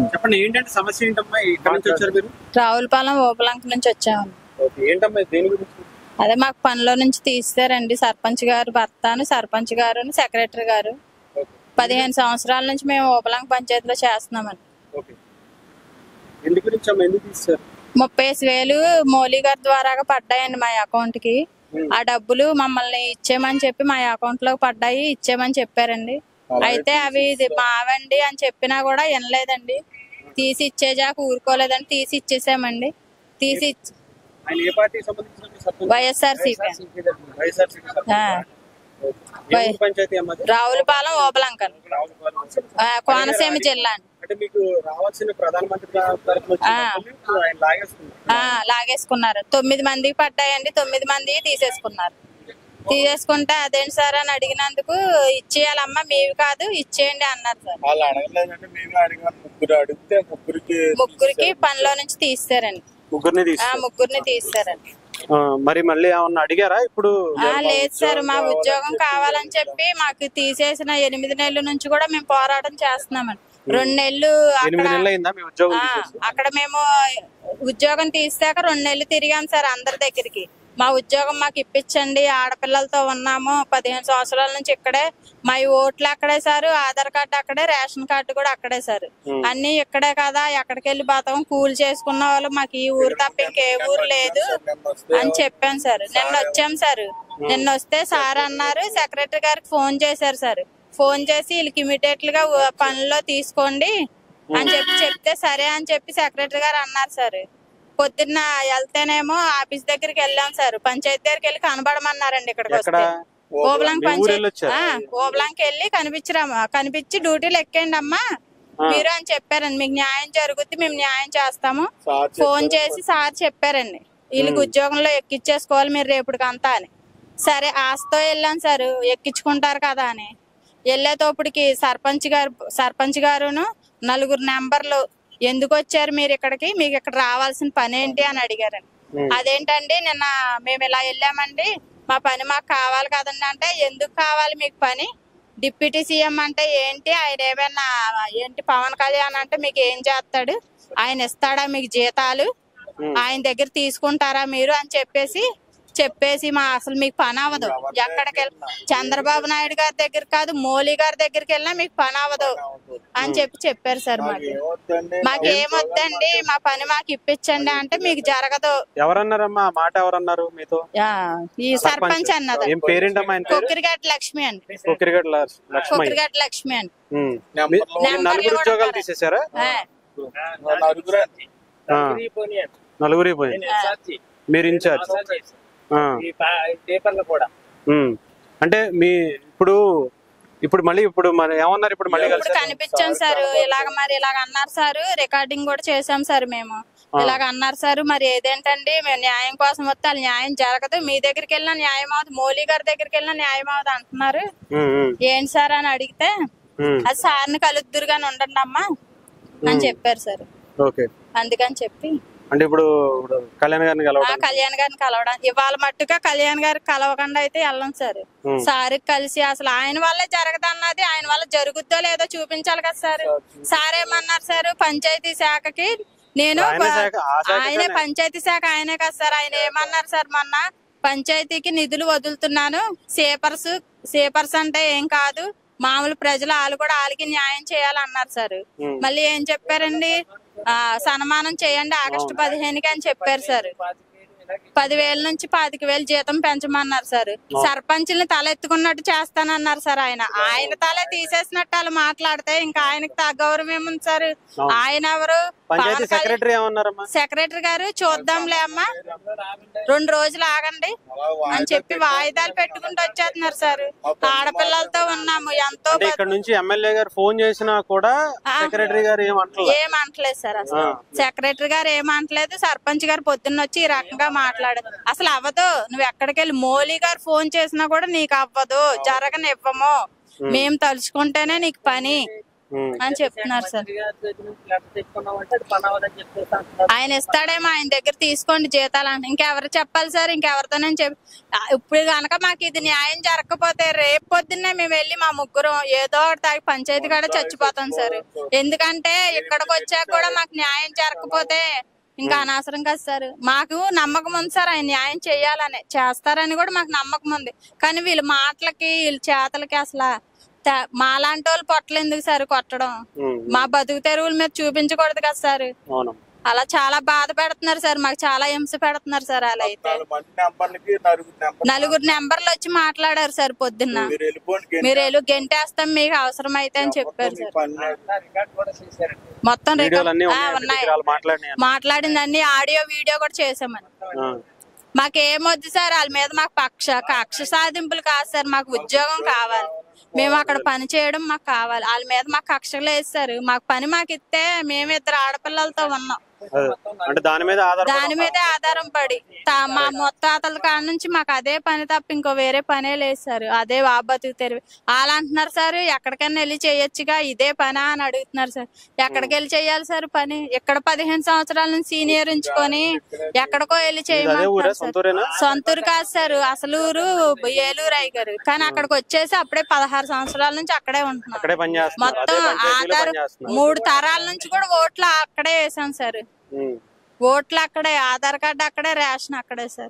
చెప్పండి ఏంటంటే సమస్య ఏంటమ్మా ఎక్కడి నుంచి వచ్చారు మీరు రావులపాలెం ఓపలంక నుంచి వచ్చాము ఓకే ఏంటమ్మా దేని గురించి అదే మాకు పనిలో నుంచి తీస్తారండి సర్పంచ్ గారు భర్తను సర్పంచ్ గారు సెక్రటరీ గారు ఓకే పదిహేను సంవత్సరాల నుంచి మేము ఓపలంక పంచాయతీలో చేస్తున్నామండి ఓకే ఎందు గురించి అమ్మా ఎందుకు తీస్తారు ముప్పై వేలు మౌలి గారి ద్వారాగా పడ్డాయండి మా అకౌంట్ కి ఆ డబ్బులు మమ్మల్ని ఇచ్చేయమని చెప్పి మా అకౌంట్ లో పడ్డాయి ఇచ్చేయమని చెప్పారండి అయితే అవి ఇది మావండి అని చెప్పినా కూడా వినలేదండి తీసి ఇచ్చేజాక ఊరుకోలేదండి తీసి ఇచ్చేసామండి తీసి ఇచ్చి- ఆయన ఏ పార్టీకి సంబంధించిన మీ సర్పంచ్ వైఎస్ఆర్సీపీ వైఎస్ఆర్సీపీ సర్పంచ్ ఆ. ఓకే. ఏ ఊరు పంచాయతీ అమ్మా అది? రావులపాలెం ఓపలంకల్ రావులపాలెం. ఆ, కోనసీమ జిల్లా అండి అంటే మీకు రావాల్సిన ప్రధానమంత్రి గారి తరఫున వచ్చిన ఆ. డబ్బులు ఇప్పుడు ఆయన లాగేస్తున్నారు ఆ, లాగేసుకున్నారు తొమ్మిది మందికి పడ్డాయండి తొమ్మిది మంది తీసేసుకున్నారు తీసేసుకుంటే అదేంటి సార్ అని అడిగినందుకు ఇచ్చేయాలమ్మా మీవి కాదు ఇచ్చేయండి అన్నారు సార్ వాళ్ళు అడగలేదంటే మేము అడిగాం ముగ్గురు అడిగితే ముగ్గురికి ముగ్గురికి పనిలో నుంచి తీస్తారండి ముగ్గురిని ఆ తీస్తారు ముగ్గురిని తీస్తారండి ఆ, మరి మళ్ళీ ఏమన్నా అడిగారా ఇప్పుడు ఆ లేదు సార్ మా ఉద్యోగం కావాలని చెప్పి మాకు తీసేసిన ఎనిమిది నెలల నుంచి కూడా మేము పోరాటం చేస్తున్నామండి రెండు నెలలు ఎనిమిది అక్కడ నెలలు అయిందా మీ ఉద్యోగం ఆ, తీసేసి? అక్కడ మేము ఉద్యోగం తీసాక రెండు నెలలు తిరిగాం సార్ అందరి దగ్గరికి మా ఉద్యోగం మాకు ఇప్పించండి ఆడపిల్లలతో ఉన్నాము పదిహేను సంవత్సరాల నుంచి ఇక్కడే మా ఓట్లు అక్కడే సార్ ఆధార్ కార్డు అక్కడే రేషన్ కార్డు కూడా అక్కడే సార్ అన్ని ఇక్కడే కదా ఎక్కడికి వెళ్ళి బతకం కూలి చేసుకున్న వాళ్ళు మాకు ఈ ఊరు తప్ప ఇంకే ఊరు లేదు అని చెప్పాను సార్ నిన్న వచ్చాం సార్ నిన్న వస్తే సార్ అన్నారు సెక్రటరీ గారికి ఫోన్ చేశారు సార్ ఫోన్ చేసి వీళ్ళకి ఇమీడియట్ గా ఊ- పనిలో తీసుకోండి అని చెప్పి చెప్తే సరే అని చెప్పి సెక్రటరీ గారు అన్నారు సార్ పొద్దున్న వెళ్తేనేమో ఆఫీస్ దగ్గరికి వెళ్ళాం సార్ పంచాయతీ దగ్గరికి వెళ్ళి కనబడమన్నారండి ఇక్కడికి ఎక్కడ వస్తే ఓబలాంగ్ మీ ఊరు వెళ్ళొచ్చారా? పంచాయతీ ఓబలాంకి వెళ్ళి కనిపించరామా కనిపించి డ్యూటీలు ఎక్కండి అమ్మా మీరు అని చెప్పారండి మీకు న్యాయం జరుగుద్ది మేము న్యాయం చేస్తాము సార్ ఫోన్ చేసి సార్ చెప్పారండి వీళ్ళకి ఉద్యోగంలో ఎక్కిచ్చేసుకోవాలి మీరు రేపటికంతా అని సరే ఆశతో వెళ్ళాం సార్ ఎక్కించుకుంటారు కదా అని వెళ్ళేటప్పటికి సర్పంచ్ గారు సర్పంచ్ గారును నలుగురు నెంబర్లు ఎందుకు వచ్చారు మీరు ఇక్కడికి మీకు ఇక్కడ రావాల్సిన పని ఏంటి అని అడిగారండి అదేంటండి నిన్న మేము ఇలా వెళ్ళామండి మా పని మాకు కావాలి కదండి అంటే ఎందుకు కావాలి మీకు పని డిప్యూటీ సీఎం అంటే ఏంటి ఆయన ఏమైనా ఏంటి పవన్ కళ్యాణ్ అంటే మీకు ఏం చేస్తాడు ఆయన ఇస్తాడా మీకు జీతాలు ఆయన దగ్గర తీసుకుంటారా మీరు అని చెప్పేసి చెప్పేసి మా అసలు మీకు పని అవ్వదు ఎక్కడికి వెళ్ళి చంద్రబాబు నాయుడు గారి దగ్గర కాదు మోలీ గారి దగ్గరికి వెళ్ళినా మీకు పని అవ్వదు అని చెప్పి చెప్పారు సార్ మాకు ఏమవుతుందండి మాకు ఏమొద్దండి మా పని మాకు ఇప్పించండి అంటే మీకు జరగదు ఎవరన్నారమ్మా ఆ మాట ఎవరన్నారు మీతో యా, ఈ సర్పంచ్ అన్నది ఏం పేరేంటమ్మా ఆయన పేరు కొక్కిరిగడ్డ లక్ష్మి అండి కొక్కిరిగడ్డ లక్ష్మయ్య కొక్కిరిగడ్డ లక్ష్మి అండి ఉమ్. నెంబర్లు మీ- మీ నెంబర్లు నలుగురు కూడా ఉద్యోగాలు ఉన్నారు. తీసేశారా ఆ, నలుగురు ఆ. నలుగురి పోయింది మీరు ఇన్ఛార్జ్ ఆ. పేపర్లు కూడా ఉమ్. అంటే మీ ఇప్పుడు ఇప్పుడు మళ్ళీ ఇప్పుడు మరి ఏమన్నారు ఇప్పుడు మళ్ళీ ఇప్పుడు కలిసి కనిపించాం సార్ ఇలాగ మరి ఇలాగ అన్నారు సార్ రికార్డింగ్ కూడా చేసాం సార్ మేము ఇలాగ అన్నారు సార్ మరి ఏదేంటండి మేము న్యాయం కోసం వస్తే వాళ్ళు న్యాయం జరగదు మీ దగ్గరికి వెళ్ళినా న్యాయం అవుతుంది మోలీ గారి దగ్గరికి వెళ్ళినా న్యాయం అవుతుంది అంటున్నారు ఉమ్, ఉమ్, ఏంటి సార్ అని అడిగితే ఉమ్. అది సార్ని కలుద్దురుగాని ఉండండి అమ్మా అని చెప్పారు సార్ ఓకే అందుకని చెప్పి అంటే ఇప్పుడు ఇప్పుడు కళ్యాణ్ గారిని ఆ కలవడం కళ్యాణ్ గారిని కలవడం ఇవాళ మట్టుగా కళ్యాణ్ గారికి కలవకుండా అయితే వెళ్ళం సార్ సార్ కలిసి అసలు ఆయన వల్లే జరగదన్నది ఆయన వల్ల జరుగుద్దో లేదో చూపించాలి కదా సార్ సార్ ఏమన్నారు సార్ పంచాయతీ శాఖకి నేను ఆయన శాఖ, ఆ శాఖ ఆయనే కానే. పంచాయతీ శాఖ ఆయనే కదా సార్ ఆయన ఏమన్నారు సార్ మొన్న పంచాయతీకి నిధులు వదులుతున్నాను సేపర్స్ సేపర్స్ అంటే ఏం కాదు మామూలు ప్రజలు వాళ్ళు కూడా వాళ్ళకి న్యాయం చేయాలన్నారు సార్ మళ్ళీ ఏం చెప్పారండి ఆ సన్మానం చేయండి ఆగస్టు పదిహేనుకి అని చెప్పారు సార్ పదివేల నుంచి పాతిక వేలు జీతం పెంచమన్నారు సార్ సర్పంచుల్ని తల ఎత్తుకున్నట్టు చేస్తానన్నారు సార్ ఆయన ఆయన తలే తీసేసినట్టు వాళ్ళు మాట్లాడితే ఇంకా ఆయనకి తా- గౌరవం ఏముంది సార్ ఆయన ఎవరు పంచాయతీ పవన్ కళ్యాణ్- సెక్రటరీ ఏమన్నారమ్మా సెక్రటరీ గారు చూద్దాంలే అమ్మా రెండు రోజులు ఆగండి అని చెప్పి వాయిదాలు పెట్టుకుంటూ వచ్చేస్తున్నారు సార్ ఆడపిల్లలతో ఉన్నాము ఎంతో అంటే ఇక్కడ నుంచి ఎమ్మెల్యే గారు ఫోన్ చేసినా కూడా సెక్రటరీ గారు ఏమంటారు ఏమంటలేదు సార్ అసలు సెక్రటరీ గారు ఏమంటలేదు సర్పంచ్ గారు పొద్దున్న వచ్చి ఈ రకంగా మాట్లాడారు అసలు అవ్వదు నువ్వు ఎక్కడికి వెళ్ళి మోలీ గారు ఫోన్ చేసినా కూడా నీకు అవ్వదు జరగనివ్వము మేము తలుచుకుంటేనే నీకు పని ఉమ్. అని చెప్తున్నారు సార్ తెచ్చుకున్నామంటే అది పని అవ్వదని చెప్పేసి అంటున్నారు ఆయన ఇస్తాడేమో ఆయన దగ్గర తీసుకోండి జీతాలు అంటే ఇంకెవరు చెప్పాలి సార్ ఇంకెవరితోనే చెప్పి ఆ, ఇప్పుడు కనుక మాకు ఇది న్యాయం జరగకపోతే రేపు పొద్దున్నే మేము వెళ్ళి మా ముగ్గురం ఏదో ఒకటి తాగి పంచాయతీ కాడ చచ్చిపోతాం సార్ ఎందుకంటే ఇక్కడికి వచ్చాక కూడా మాకు న్యాయం జరగకపోతే ఇంకా అనవసరం కదా సార్ మాకు నమ్మకం ఉంది సార్ ఆయన న్యాయం చేయాలని చేస్తారని కూడా మాకు నమ్మకం ఉంది కానీ వీళ్ళ మాటలకి వీళ్ళ చేతలకి అసలు త- మాలాంటి వాళ్ళు పొట్టలు ఎందుకు సార్ కొట్టడం ఉమ్. మా బతుకు తెరువుల మీద చూపించకూడదు కదా సార్ అవును అలా చాలా బాధ పెడుతున్నారు సార్ మాకు చాలా హింస పెడుతున్నారు సార్ అలా అయితే నాలుగు మంది నెంబర్లకి నలుగురు నెంబర్ నలుగురు నెంబర్లు వచ్చి మాట్లాడారు సార్ పొద్దున్న మీరు వెళ్ళిపోండి గెంటి. మీరు ఎలు గెంటేస్తాం మీకు అవసరం అయితే అని చెప్పారు మీ సార్ పని లేదు. రికార్డ్ కూడా చేశారండి మొత్తం రికార్డ్- వీడియోలు అన్ని ఆ, ఉన్నాయి ఉన్నాయి వాళ్ళు మాట్లాడినాయి మాట్లాడింది అన్ని ఆడియో వీడియో కూడా చేసామని ఆ. మాకేమొద్దు సార్ వాళ్ళ మీద మాకు పక్ష కక్ష సాధింపులు కాదు సార్ మాకు ఉద్యోగం కావాలి మేము అక్కడ పని చేయడం మాకు కావాలి వాళ్ళ మీద మాకు కక్షలు వేస్తారు మాకు పని మాకు ఇస్తే మేమిద్దరు ఆడపిల్లలతో ఉన్నాం అదే. అంటే దాని మీద ఆధారపడి దాని మీదే ఆధారం పడి తా- మా మొత్తాతల కాడ నుంచి మాకు అదే పని తప్ప ఇంకో వేరే పనే లేదు సార్ అదే వా బతుకు తెరివి వాళ్ళు అంటున్నారు సార్ ఎక్కడికైనా వెళ్ళి చేయొచ్చుగా ఇదే పనా అని అడుగుతున్నారు సార్ ఎక్కడికి వెళ్ళి చేయాలి సార్ పని ఇక్కడ పదిహేను సంవత్సరాల నుంచి సీనియర్ ఉంచుకొని ఎక్కడికో వెళ్ళి అదే ఊరా చేయమంటున్నారు సార్ సొంతూరేనా సొంతూరు కాదు సార్ అసలు ఊరు ఏలూరు అయ్యారు కానీ అక్కడికి వచ్చేసి అప్పుడే పదహారు సంవత్సరాల నుంచి అక్కడే ఉంటున్నారు అక్కడే పని చేస్తున్నారు అదే మొత్తం పంచాయతీలో ఆధార్ పని చేస్తున్నారు మూడు తరాల నుంచి కూడా ఓట్లు అక్కడే వేసాం సార్ ఉమ్. ఓట్లు అక్కడే ఆధార్ కార్డు అక్కడే రేషన్ అక్కడే సార్